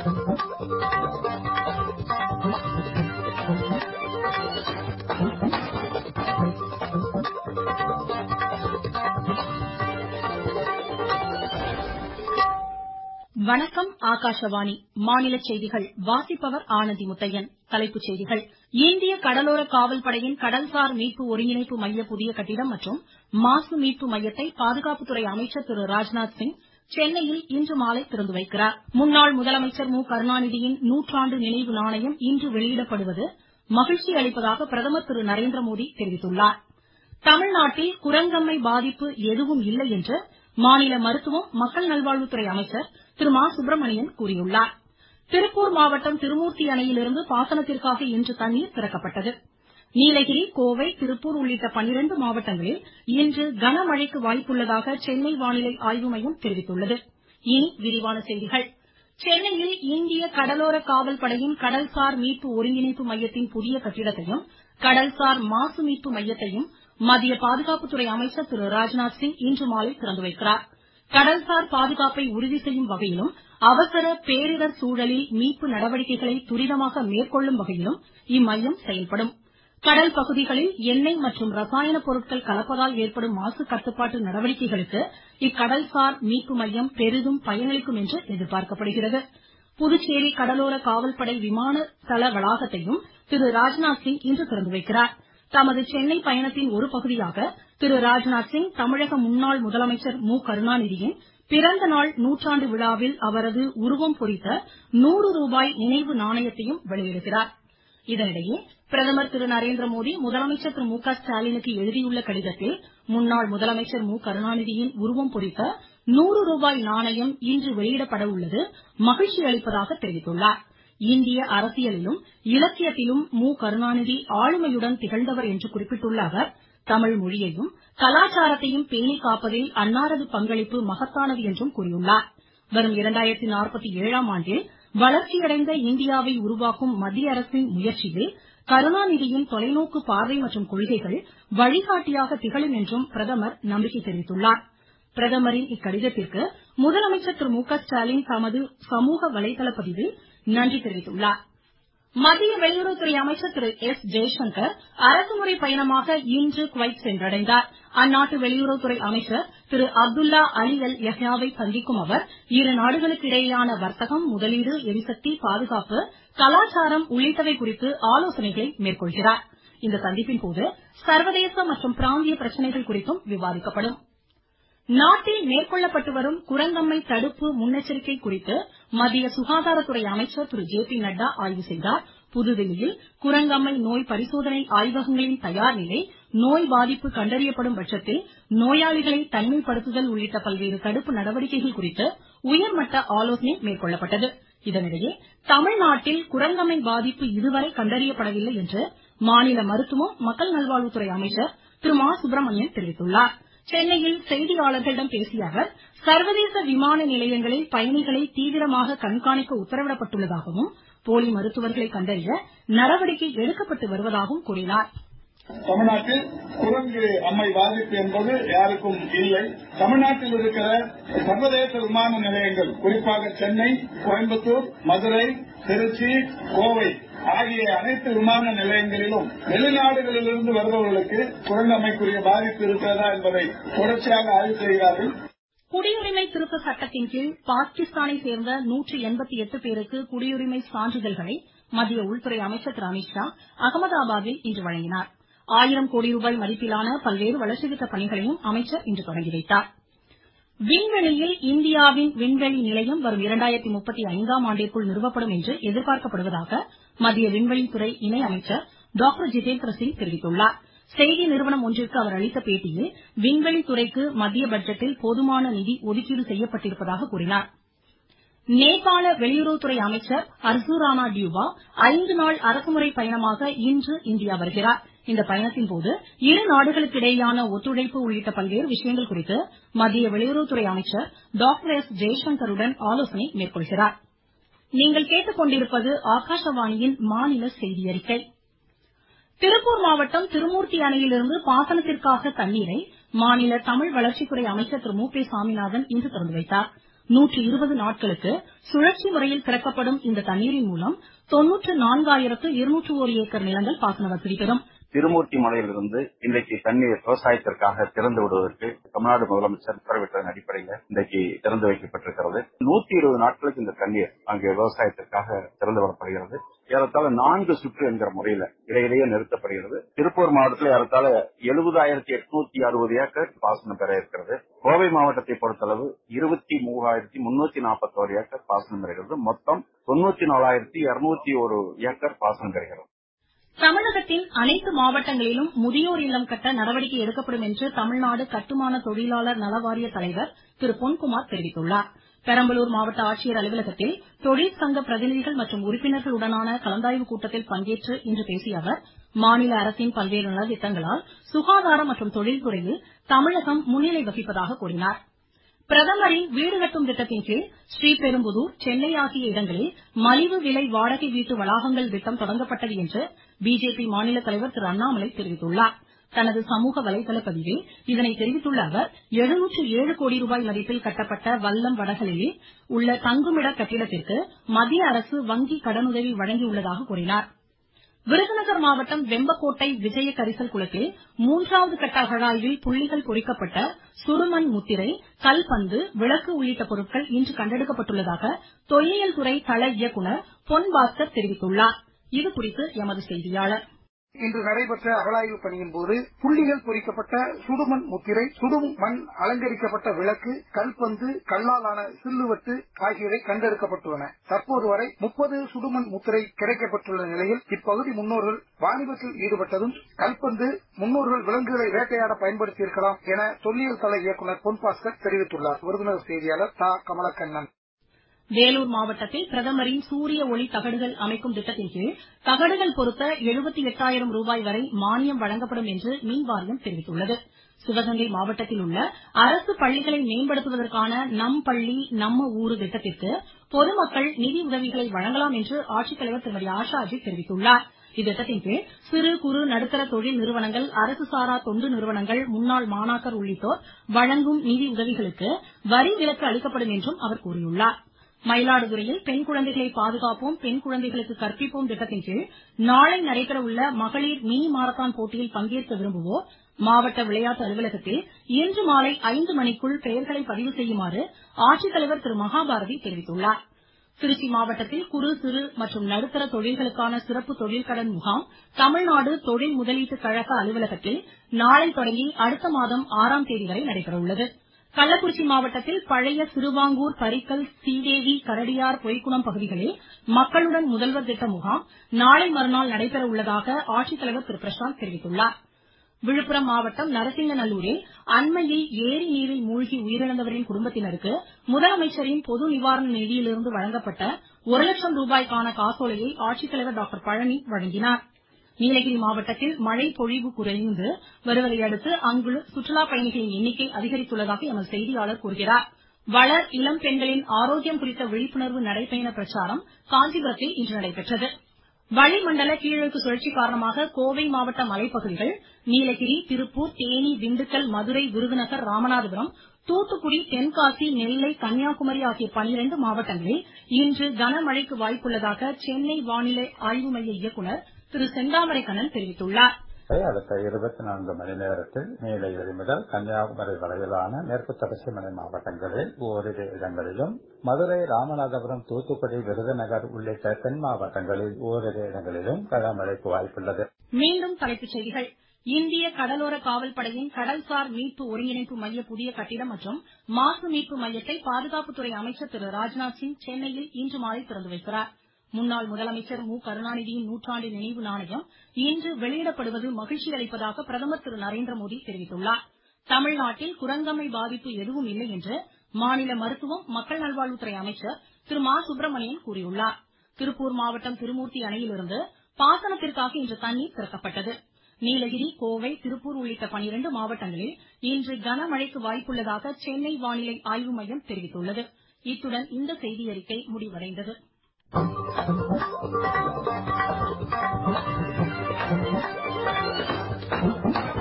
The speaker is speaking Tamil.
வணக்கம் ஆகாஷவாணி மாநில செய்திகள் வாசிப்பவர் ஆனந்தி முத்தையன் தலைப்புச் செய்திகள் இந்திய கடலோர காவல் படையின் கடல்சார் மீட்பு ஒருங்கிணைப்பு மைய புதிய கட்டிடம் மற்றும் மாசு மீட்பு மையத்தை பாதுகாப்புத்துறை அமைச்சர் திரு ராஜ்நாத் சிங் சென்னையில் இன்று மாலை திறந்து வைக்கிறார் முன்னாள் முதலமைச்சர் மு கருணாநிதியின் நூற்றாண்டு நினைவு நாணயம் இன்று வெளியிடப்படுவது மகிழ்ச்சி அளிப்பதாக பிரதமர் திரு நரேந்திரமோடி தெரிவித்துள்ளார் தமிழ்நாட்டில் குரங்கம்மை பாதிப்பு எதுவும் இல்லை என்று மாநில மருத்துவம் மக்கள் நல்வாழ்வுத்துறை அமைச்சர் திரு மா சுப்பிரமணியன் கூறியுள்ளார் திருப்பூர் மாவட்டம் திருமூர்த்தி அணையிலிருந்து பாசனத்திற்காக இன்று தண்ணீர் திறக்கப்பட்டது நீலகிரி கோவை திருப்பூர் உள்ளிட்ட பன்னிரண்டு மாவட்டங்களில் இன்று கனமழைக்கு வாய்ப்புள்ளதாக சென்னை வானிலை ஆய்வு மையம் தெரிவித்துள்ளது இனி விரிவான செய்திகள் சென்னையில் இந்திய கடலோர காவல் படையின் கடல்சார் மீட்பு ஒருங்கிணைப்பு மையத்தின் புதிய கட்டிடத்தையும் கடல்சார் மாசு மீட்பு மையத்தையும் மத்திய பாதுகாப்புத்துறை அமைச்சர் திரு ராஜ்நாத் சிங் இன்று மாலை திறந்து வைக்கிறார் கடல்சார் பாதுகாப்பை உறுதி செய்யும் வகையிலும் அவசர பேரிடர் சூழலில் மீட்பு நடவடிக்கைகளை துரிதமாக மேற்கொள்ளும் வகையிலும் இம்மையம் செயல்படும் கடல் பகுதிகளில் எண்ணெய் மற்றும் ரசாயன பொருட்கள் கலப்பதால் ஏற்படும் மாசு கட்டுப்பாட்டு நடவடிக்கைகளுக்கு இக்கடல்சார் மீட்பு மையம் பெரிதும் பயனளிக்கும் என்று எதிர்பார்க்கப்படுகிறது புதுச்சேரி கடலோர காவல்படை விமான தள வளாகத்தையும் திரு ராஜ்நாத் சிங் இன்று திறந்து வைக்கிறார் தமது சென்னை பயணத்தின் ஒரு பகுதியாக திரு ராஜ்நாத் சிங் தமிழக முன்னாள் முதலமைச்சர் மு கருணாநிதியின் பிறந்த நாள் நூற்றாண்டு விழாவில் அவரது உருவம் பொறித்த நூறு ரூபாய் நினைவு நாணயத்தையும் வெளியிடுகிறார் இதனிடையே பிரதமர் திரு நரேந்திரமோடி முதலமைச்சர் திரு மு க ஸ்டாலினுக்கு எழுதியுள்ள கடிதத்தில் முன்னாள் முதலமைச்சர் மு கருணாநிதியின் உருவம் பொறித்த நூறு ரூபாய் நாணயம் இன்று வெளியிடப்பட உள்ளது மகிழ்ச்சி அளிப்பதாக தெரிவித்துள்ளார் இந்திய அரசியலிலும் இலக்கியத்திலும் மு கருணாநிதி ஆளுமையுடன் திகழ்ந்தவர் என்று குறிப்பிட்டுள்ள அவர் தமிழ் மொழியையும் கலாச்சாரத்தையும் பேணி காப்பதில் அன்னாரது பங்களிப்பு மகத்தானது என்றும் கூறியுள்ளார் வரும் இரண்டாயிரத்தி நாற்பத்தி ஏழாம் ஆண்டில் வளர்ச்சியடைந்த இந்தியாவை உருவாக்கும் மத்திய அரசின் முயற்சியில் கருணாநிதியின் தொலைநோக்கு பார்வை மற்றும் கொள்கைகள் வழிகாட்டியாக திகழும் என்றும் பிரதமர் நம்பிக்கை தெரிவித்துள்ளார் பிரதமரின் இக்கடிதத்திற்கு முதலமைச்சர் திரு மு க ஸ்டாலின் தமது சமூக வலைதள பதிவில் நன்றி தெரிவித்துள்ளார் மத்திய வெளியுறவுத்துறை அமைச்சர் திரு எஸ் ஜெய்சங்கர் அரசுமுறை பயணமாக இன்று குவைத் சென்றடைந்தார் அந்நாட்டு வெளியுறவுத்துறை அமைச்சர் திரு அப்துல்லா அலி அல் யஹ்யாவை சந்திக்கும் அவர் இரு நாடுகளுக்கு இடையேயான வர்த்தகம் முதலீடு எரிசக்தி பாதுகாப்பு கலாச்சாரம் உள்ளிட்டவை குறித்து ஆலோசனைகளை மேற்கொள்கிறார் இந்த சந்திப்பின் போது சர்வதேச மற்றும் பிராந்திய பிரச்சனைகள் குறித்தும் விவாதிக்கப்படும் நாட்டில் மேற்கொள்ளப்பட்டு வரும் குரங்கம்மை தடுப்பு முன்னெச்சரிக்கை குறித்து மத்திய சுகாதாரத்துறை அமைச்சர் திரு ஜே பி நட்டா ஆய்வு செய்தார் புதுதில்லியில் குரங்கம்மை நோய் பரிசோதனை ஆய்வகங்களின் தயார் நிலை நோய் பாதிப்பு கண்டறியப்படும் பட்சத்தில் நோயாளிகளை தனிமைப்படுத்துதல் உள்ளிட்ட பல்வேறு தடுப்பு நடவடிக்கைகள் குறித்து உயர்மட்ட ஆலோசனை மேற்கொள்ளப்பட்டது இதனிடையே தமிழ்நாட்டில் குரங்கம்மை பாதிப்பு இதுவரை கண்டறியப்படவில்லை என்று மாநில மருத்துவம் மக்கள் நல்வாழ்வுத்துறை அமைச்சர் திரு மா சுப்பிரமணியன் தெரிவித்துள்ளார் சென்னையில் செய்தியாளர்களிடம் பேசிய அவர் சர்வதேச விமான நிலையங்களில் பயணிகளை தீவிரமாக கண்காணிக்க உத்தரவிடப்பட்டுள்ளதாகவும் போலி மருத்துவர்களை கண்டறிய நடவடிக்கை எடுக்கப்பட்டு வருவதாகவும் கூறினார் தமிழ்நாட்டில் குரங்கு அம்மை பாதிப்பு என்பது யாருக்கும் இல்லை தமிழ்நாட்டில் இருக்கிற சர்வதேச விமான நிலையங்கள் குறிப்பாக சென்னை கோயம்புத்தூர் மதுரை திருச்சி கோவை ஆகிய அனைத்து விமான நிலையங்களிலும் வெளிநாடுகளிலிருந்து வருபவர்களுக்கு குரங்கம்மைக்குரிய பாதிப்பு இருக்கிறதா என்பதை தொடர்ச்சியாக ஆய்வு செய்கிறார்கள் குடியுரிமை திருத்த சட்டத்தின் கீழ் பாகிஸ்தானை சேர்ந்த நூற்றி எண்பத்தி எட்டு பேருக்கு குடியுரிமை சான்றிதழ்களை மத்திய உள்துறை அமைச்சர் திரு அமித்ஷா அகமதாபாத்தில் இன்று வழங்கினார் ஆயிரம் கோடி ரூபாய் மதிப்பிலான பல்வேறு வளர்ச்சி திட்ட பணிகளையும் அமைச்சர் இன்று தொடங்கி வைத்தார் விண்வெளியில் இந்தியாவின் விண்வெளி நிலையம் வரும் இரண்டாயிரத்தி முப்பத்தி ஐந்தாம் ஆண்டிற்குள் நிறுவப்படும் என்று எதிர்பார்க்கப்படுவதாக மத்திய விண்வெளித்துறை இணை அமைச்சர் டாக்டர் ஜிதேந்திர சிங் தெரிவித்துள்ளார் செய்தி நிறுவனம் ஒன்றிற்கு அவர் அளித்த பேட்டியில் விண்வெளித்துறைக்கு மத்திய பட்ஜெட்டில் போதுமான நிதி ஒதுக்கீடு செய்யப்பட்டிருப்பதாக கூறினார் நேபாள வெளியுறவுத்துறை அமைச்சர் அர்சூரானா டியூபா ஐந்து நாள் அரசுமுறை பயணமாக இன்று இந்தியா வருகிறார் இந்த பயணத்தின் போது இரு நாடுகளுக்கிடையேயான ஒத்துழைப்பு உள்ளிட்ட பல்வேறு விஷயங்கள் குறித்து மத்திய வெளியுறவுத்துறை அமைச்சர் டாக்டர் எஸ் ஜெய்சங்கருடன் ஆலோசனை மேற்கொள்கிறார் திருப்பூர் மாவட்டம் திருமூர்த்தி அணையிலிருந்து பாசனத்திற்காக தண்ணீரை மாநில தமிழ் வளர்ச்சித்துறை அமைச்சர் திரு மு பே சாமிநாதன் இன்று திறந்து வைத்தார் நூற்று இருபது நாட்களுக்கு சுழற்சி முறையில் திறக்கப்படும் இந்த தண்ணீரின் மூலம் தொன்னூற்று நான்காயிரத்து இருநூற்று ஒரு ஏக்கர் நிலங்கள் பாசன வசதி பெறும் திருமூர்த்தி மலையிலிருந்து இன்றைக்கு தண்ணீர் விவசாயத்திற்காக திறந்து விடுவதற்கு தமிழ்நாடு முதலமைச்சர் உத்தரவிட்டதன் அடிப்படையில் இன்றைக்கு திறந்து வைக்கப்பட்டிருக்கிறது நூத்தி இருபது நாட்களுக்கு இந்த தண்ணீர் அங்கே விவசாயத்திற்காக திறந்து விடப்படுகிறது ஏறத்தாழ நான்கு சுற்று என்கிற முறையில இடையிலேயே நிறுத்தப்படுகிறது திருப்பூர் மாவட்டத்தில் ஏறத்தாழ எழுபதாயிரத்தி எட்நூத்தி அறுபது ஏக்கர் பாசனம் பெற இருக்கிறது கோவை மாவட்டத்தை பொறுத்தளவு இருபத்தி மூவாயிரத்தி முன்னூத்தி நாற்பத்தோரு ஏக்கர் பாசனம் பெறுகிறது மொத்தம் தொண்ணூத்தி நாலாயிரத்தி இருநூத்தி ஒரு ஏக்கர் பாசனம் பெறுகிறது தமிழகத்தின் அனைத்து மாவட்டங்களிலும் முதியோர் இல்லம் கட்ட நடவடிக்கை எடுக்கப்படும் என்று தமிழ்நாடு கட்டுமான தொழிலாளர் நலவாரிய தலைவர் திரு பொன்குமார் தெரிவித்துள்ளார் பெரம்பலூர் மாவட்ட ஆட்சியர் அலுவலகத்தில் தொழிற்சங்க பிரதிநிதிகள் மற்றும் உறுப்பினர்களுடனான கலந்தாய்வு கூட்டத்தில் பங்கேற்று இன்று பேசிய அவர் மாநில அரசின் பல்வேறு நலத்திட்டங்களால் சுகாதாரம் மற்றும் தொழில்துறையில் தமிழகம் முன்னிலை வகிப்பதாக கூறினார் பிரதமரின் வீடு கட்டும் திட்டத்தின் கீழ் ஸ்ரீபெரும்புதூர் சென்னை ஆகிய இடங்களில் மலிவு விலை வாடகை வீட்டு வளாகங்கள் திட்டம் தொடங்கப்பட்டது என்று பிஜேபி மாநில தலைவர் திரு அண்ணாமலை தெரிவித்துள்ளார் தனது சமூக வலைதள பதிவில் இதனை தெரிவித்துள்ள அவர் எழுநூற்று ஏழு கோடி ரூபாய் மதிப்பில் கட்டப்பட்ட வல்லம் வடகலையில் உள்ள தங்குமிட கட்டிடத்திற்கு மத்திய அரசு வங்கி கடனுதவி வழங்கியுள்ளதாக கூறினார் விருதுநகர் மாவட்டம் வெம்பக்கோட்டை விஜய கரிசல் குளத்தில் மூன்றாவது கட்ட அகழாய்வில் புள்ளிகள் பொறிக்கப்பட்ட சுடுமண் முத்திரை கல்பந்து விளக்கு உள்ளிட்ட பொருட்கள் இன்று கண்டெடுக்கப்பட்டுள்ளதாக தொல்லியல் துறை கள இயக்குநர் பொன் பாஸ்கர் தெரிவித்துள்ளார் இதுகுறித்து எமது செய்தியாளர் இன்று நடைபெற்ற அகழாய்வு பணியின் போது புள்ளிகள் பொறிக்கப்பட்ட சுடுமண் முத்திரை சுடும் மண் அலங்கரிக்கப்பட்ட விளக்கு கல்பந்து கல்லாலான சில்லுவட்டு ஆகியவை கண்டெடுக்கப்பட்டுள்ளன தற்போது வரை முப்பது சுடுமண் முத்திரை கிடைக்கப்பட்டுள்ள நிலையில் இப்பகுதி முன்னோர்கள் வாணிபத்தில் ஈடுபட்டதும் கல்பந்து முன்னோர்கள் விலங்குகளை வேட்டையாட பயன்படுத்தியிருக்கலாம் என தொல்லியல் தள இயக்குநர் பொன்பாஸ்கர் தெரிவித்துள்ளார் விருதுநகர் செய்தியாளர் தா கமலக்கண்ணன் வேலூர் மாவட்டத்தில் பிரதமரின் சூரிய ஒளி தகடுகள் அமைக்கும் திட்டத்தின் கீழ் தகடுகள் பொருத்த எழுபத்தி எட்டாயிரம் ரூபாய் வரை மானியம் வழங்கப்படும் என்று மின் வாரியம் தெரிவித்துள்ளது சிவகங்கை மாவட்டத்தில் உள்ள அரசு பள்ளிகளை மேம்படுத்துவதற்கான நம் பள்ளி நம்ம ஊரு திட்டத்திற்கு பொதுமக்கள் நிதி உதவிகளை வழங்கலாம் என்று ஆட்சித்தலைவர் திருமதி ஆஷாஜி தெரிவித்துள்ளார் இத்திட்டத்தின் கீழ் சிறு குறு நடுத்தர தொழில் நிறுவனங்கள் அரசு சாரா தொண்டு நிறுவனங்கள் முன்னாள் மாணாக்கர் உள்ளிட்டோர் வழங்கும் நிதி உதவிகளுக்கு வரி விலக்கு அளிக்கப்படும் என்றும் அவர் கூறியுள்ளார் மயிலாடுதுறையில் பெண் குழந்தைகளை பாதுகாப்போம் பெண் குழந்தைகளுக்கு கற்பிப்போம் திட்டத்தின் கீழ் நாளை நடைபெற உள்ள மகளிர் மினி மாரத்தான் போட்டியில் பங்கேற்க விரும்புவோர் மாவட்ட விளையாட்டு அலுவலகத்தில் இன்று மாலை ஐந்து மணிக்குள் பெயர்களை பதிவு செய்யுமாறு ஆட்சித்தலைவர் திரு மகாபாரதி தெரிவித்துள்ளார் திருச்சி மாவட்டத்தில் குறு சிறு மற்றும் நடுத்தர தொழில்களுக்கான சிறப்பு தொழில் கடன் முகாம் தமிழ்நாடு தொழில் முதலீட்டு கழக அலுவலகத்தில் நாளை தொடங்கி அடுத்த மாதம் ஆறாம் தேதி வரை நடைபெற உள்ளது கள்ளக்குறிச்சி மாவட்டத்தில் பழைய சிறுவாங்கூர் பரிக்கல் சீதேவி கரடியார் பொய்க்குளம் பகுதிகளில் மக்களுடன் முதல்வர் திட்ட முகாம் நாளை மறுநாள் நடைபெற உள்ளதாக ஆட்சித்தலைவர் திரு பிரசாந்த் தெரிவித்துள்ளார் விழுப்புரம் மாவட்டம் நரசிங்கநல்லூரில் அண்மையில் ஏரி நீரில் மூழ்கி உயிரிழந்தவரின் குடும்பத்தினருக்கு முதலமைச்சரின் பொது நிவாரண நிதியிலிருந்து வழங்கப்பட்ட ஒரு லட்சம் ரூபாய்க்கான காசோலையை ஆட்சித்தலைவர் டாக்டர் பழனி வழங்கினார் நீலகிரி மாவட்டத்தில் மழை பொழிவு குறைந்து வருவதை அடுத்து அங்கு சுற்றுலா பயணிகளின் எண்ணிக்கை அதிகரித்துள்ளதாக எமது செய்தியாளர் கூறுகிறார் வளர் இளம் பெண்களின் ஆரோக்கியம் குறித்த விழிப்புணர்வு நடைபயண பிரச்சாரம் காஞ்சிபுரத்தில் இன்று நடைபெற்றது வளிமண்டல கீழடுக்கு சுழற்சி காரணமாக கோவை மாவட்ட மலைப்பகுதிகள் நீலகிரி திருப்பூர் தேனி திண்டுக்கல் மதுரை விருதுநகர் ராமநாதபுரம் தூத்துக்குடி தென்காசி நெல்லை கன்னியாகுமரி ஆகிய பனிரெண்டு மாவட்டங்களில் இன்று கனமழைக்கு வாய்ப்புள்ளதாக சென்னை வானிலை ஆய்வு மைய இயக்குநர் திரு செந்தாமரை கண்ணன் தெரிவித்துள்ளார் அடுத்த இருபத்தி நான்கு மணி நேரத்தில் நீலகிரி முதல் கன்னியாகுமரி வரையிலான மேற்கு தொடர்ச்சி மலை மாவட்டங்களில் ஓரிரு இடங்களிலும் மதுரை ராமநாதபுரம் தூத்துக்குடி விருதுநகர் உள்ளிட்ட தென் மாவட்டங்களில் ஓரிரு இடங்களிலும் கனமழைக்கு வாய்ப்புள்ளது மீண்டும் தலைப்புச் செய்திகள் இந்திய கடலோர காவல் படையின் கடல்சார் மீட்பு ஒருங்கிணைப்பு மைய புதிய கட்டிடம் மற்றும் மாசு மீட்பு மையத்தை பாதுகாப்புத்துறை அமைச்சர் திரு ராஜ்நாத் சிங் சென்னையில் இன்று மாலை திறந்து வைக்கிறார் முன்னாள் முதலமைச்சர் மு கருணாநிதியின் நூற்றாண்டு நினைவு நாணயம் இன்று வெளியிடப்படுவது மகிழ்ச்சி அளிப்பதாக பிரதமர் திரு நரேந்திர மோடி தெரிவித்துள்ளார் தமிழ்நாட்டில் குரங்கம்மை பாதிப்பு எதுவும் இல்லை என்று மாநில மருத்துவம் மக்கள் நல்வாழ்வுத்துறை அமைச்சர் திரு மா சுப்பிரமணியன் கூறியுள்ளார் திருப்பூர் மாவட்டம் திருமூர்த்தி அணையிலிருந்து பாசனத்திற்காக இன்று தண்ணீர் திறக்கப்பட்டது நீலகிரி கோவை திருப்பூர் உள்ளிட்ட பனிரெண்டு மாவட்டங்களில் இன்று கனமழைக்கு வாய்ப்புள்ளதாக சென்னை வானிலை ஆய்வு மையம் தெரிவித்துள்ளது இத்துடன் இந்த செய்தியறிக்கை முடிவடைந்தது Thank you.